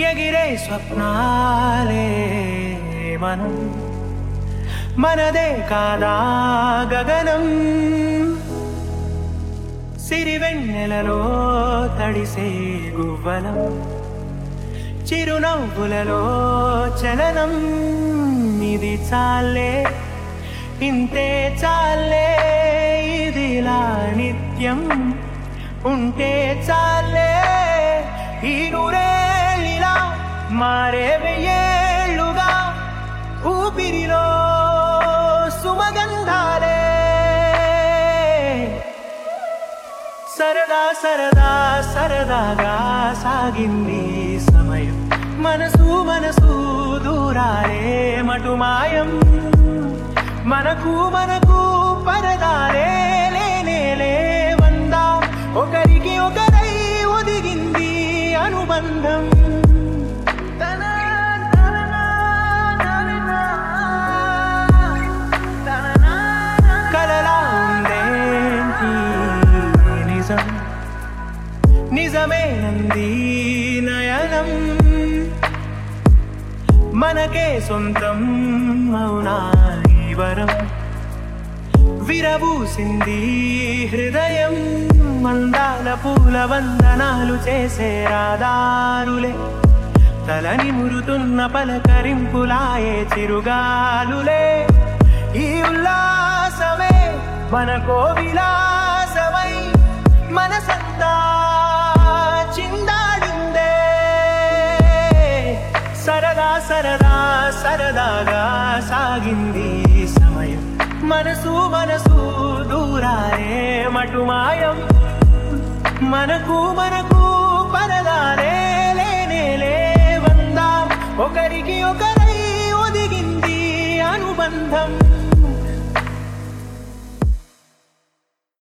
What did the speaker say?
ఎగిరే స్వప్నాలే మనం మనదే కాదా గగనం సిరివెన్నెలలో తడిసే గువ్వలం చిరునవ్వులలో చలనం ఇది చాలే ఇంతే చాలే ఇదిలా నిత్యం ఉంటే చాలే ఈ నూరేళ్ళిలా మారే వెయ్యేళ్ళుగా ఊపిరిలో సుమగంధాలే సరదా సరదా సరదాగా సాగింది సమయం మనసు మనసు దూరాలే మటుమాయం మనకు మనకు పరదాలే లేనే లేవందా ఒకరికి ఒకరై ఒదిగింది అనుబంధం తనా, తననా, తననా, తననా. కలలా ఉందేంటి నిజం నిజమేనంది నయనం మనకే సొంతం అవునా ఈ వరం విరబూసింది హృదయం మందాల పూల వందనాలు చేసే రాదారులే తలని మురుతున్న పలకరింపులాయే చిరుగాలులే ఈ ఉల్లాసమే మనకో విలాసమై మనసంతా చిందాడిందే సరదా సరదా సరదాగా సాగింది సమయం మనసు మనసు దూరాలే మటుమాయం మనకు మనకు పరదాలే లేనే లేవందాం ఒకరికి ఒకరై ఒదిగింది అనుబంధం